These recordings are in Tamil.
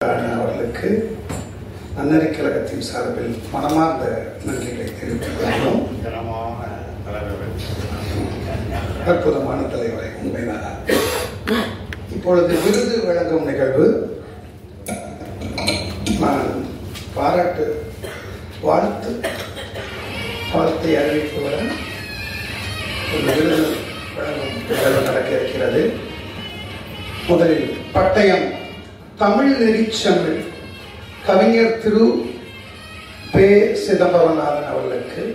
அவர்களுக்கு நன்னறி கழகத்தின் சார்பில் மனமார்ந்த நன்றிகளை தெரிவித்துக் கொள்கிறோம் தரமான தலைவர்கள் அற்புதமான தலைவரை உண்மைதான் இப்பொழுது விருது வழங்கும் நிகழ்வு நான் பாராட்டு வாழ்த்து வாழ்த்தை அறிவிப்புடன் ஒரு விருது வழங்கும் நிகழ்வு நடக்க இருக்கிறது முதலில் பட்டயம் தமிழ் நெறிச்சமிழ் கவிஞர் திரு பே சிதம்பரநாதன் அவர்களுக்கு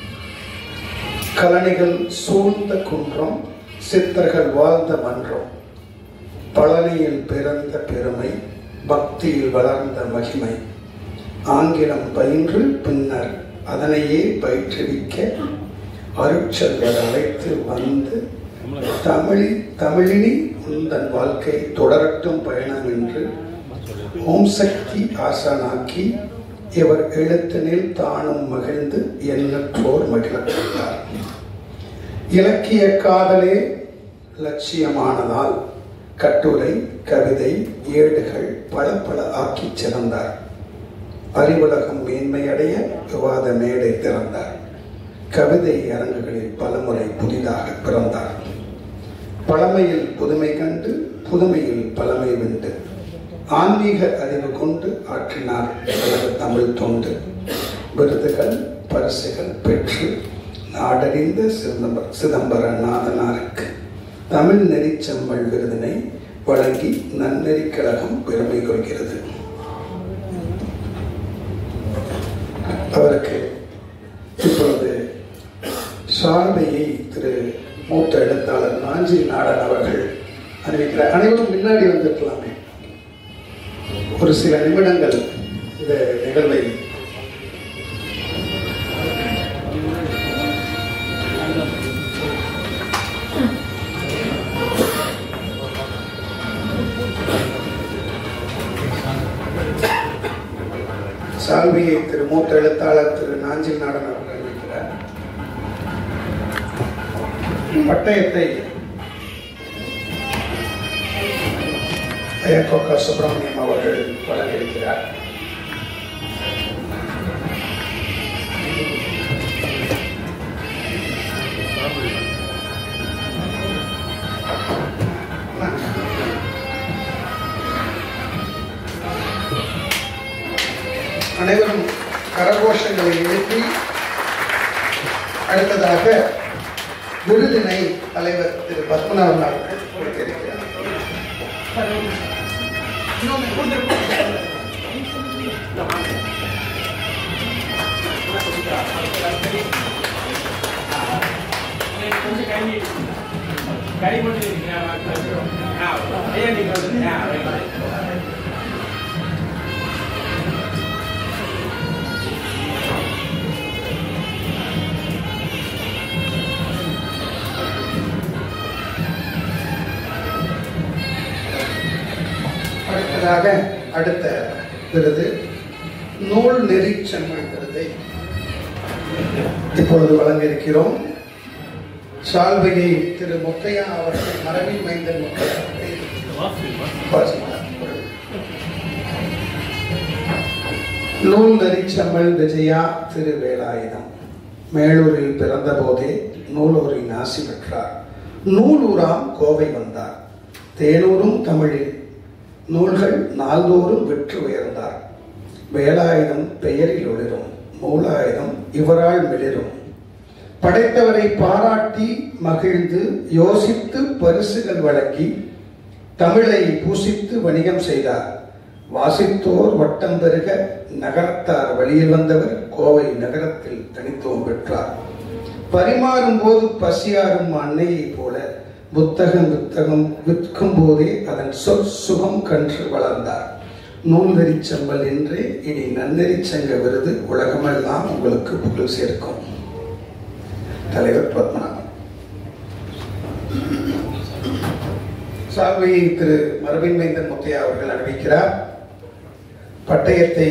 கலனிகள் சூழ்ந்த குன்றம் சித்தர்கள் வாழ்ந்த மன்றம் பழனியில் பிறந்த பெருமை பக்தியில் வளர்ந்த மகிமை ஆங்கிலம் பயின்று பின்னர் அதனையே பயிற்றுவிக்க அருட்செல்வர் அழைத்து வந்து தமிழி தமிழினி உந்தன் வாழ்க்கை தொடரட்டும் பயணம் என்று ஓம் சக்தி ஆசானாக்கி இவர் எழுத்தினில் தானும் மகிழ்ந்து எண்ணற்றோர் மகிழக் கொண்டார் இலக்கிய காதலே லட்சியமானதால் கட்டுரை கவிதை ஏடுகள் பல பல ஆக்கிச் சிறந்தார் அறிவுலகம் மேன்மையடைய விவாத மேடை திறந்தார் கவிதை அரங்குகளில் பலமுறை புதிதாக பிறந்தார் பழமையில் புதுமை கண்டு புதுமையில் பழமை வென்று ஆன்மீக அறிவு கொண்டு ஆற்றினார் உலக தமிழ் தொண்டு விருதுகள் பரிசுகள் பெற்று நாடறிந்த சிதம்பர சிதம்பர நாதனாருக்கு தமிழ் நெறிச்செம்மல் விருதினை வழங்கி நன்னெறி கழகம் பெருமை கொள்கிறது அவருக்கு இப்பொழுது சால்வையை திரு மூத்த எழுத்தாளர் நாஞ்சி நாடன் அவர்கள் அறிவிக்கிறார் அனைவரும் முன்னாடி வந்திருக்கலாமே ஒரு சில நிமிடங்கள் இந்த நிகழ்வை சால்வியை திரு மூத்த எழுத்தாளர் திரு நாஞ்சில் நாடன் அவர்கள் அறிவிக்கிறார் பட்டயத்தை அயக்கோக்கா சுப்பிரமணியம் அவர்கள் வழங்கியிருக்கிறார் அனைவரும் கரகோஷங்களை எழுப்பி அடுத்ததாக விருதினை தலைவர் திரு பத்மநாபன் அவர்கள் கொடுக்க இருக்கிறார் கை மட்டும் ஐயா நீங்க வந்து ஆ, right. அடுத்ததாக அடுத்த விருது நூல் நெறி செம்மல் விருதை இப்பொழுது வழங்க இருக்கிறோம் சால்வையை திரு முத்தையா அவர்கள் மரபின் மைந்தன் முத்தையா அவர்கள் வாசிப்பார். நூல் நெறிச்செம்மல் விஜயா திரு வேலாயுதம் மேலூரில் பிறந்தபோதே நூலூரின் ஆசி பெற்றார் நூலூராம் கோவை வந்தார் தேனூரும் தமிழில் நூல்கள் நாள்தோறும் விற்று உயர்ந்தார் வேலாயுதம் பெயரில் ஒளிரும் மூலாயுதம் இவரால் மிளிரும் படைத்தவரை பாராட்டி மகிழ்ந்து யோசித்து பரிசுகள் வழங்கி தமிழை பூசித்து வணிகம் செய்தார் வாசித்தோர் வட்டம் பெருக நகரத்தார் வழியில் வந்தவர் கோவை நகரத்தில் தனித்துவம் பெற்றார் பரிமாறும் போது பசியாரும் அன்னையைப் போல புத்தகம் புத்தகம் விற்கும் போதே அதன் சொற் சுகம் கன்று வளர்ந்தார் நூல்நெறி செம்பல் என்றே இனி நன்னெறி சங்க விருது உலகமெல்லாம் உங்களுக்கு புகழ் சேர்க்கும் தலைவர் பத்மநாபன் சால்வையை திரு மரபின் மைந்தன் முத்தையா அவர்கள் அறிவிக்கிறார் பட்டயத்தை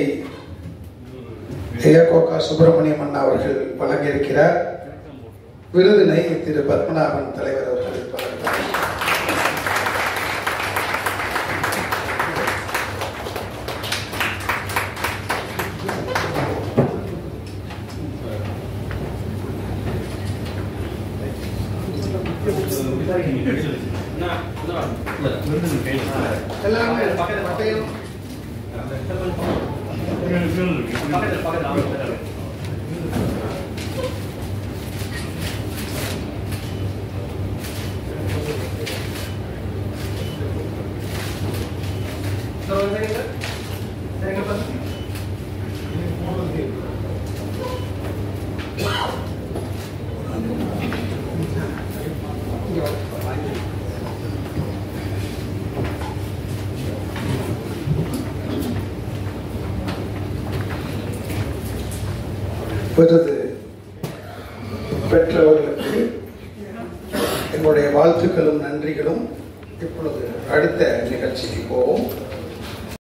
ஏகோகா சுப்பிரமணியம் அண்ணா அவர்கள் வழங்கியிருக்கிறார் விருதினை திரு பத்மநாபன் தலைவர் அவர்கள் வழங்குகிறார் பக்கத்துல பக்கத்துல அவங்க பக்கத்துல சரிங்க சரிங்க பாருங்க விருது பெற்றவர்களுக்கு என்னுடைய வாழ்த்துக்களும் நன்றிகளும் இப்பொழுது அடுத்த நிகழ்ச்சிக்கு போவோம்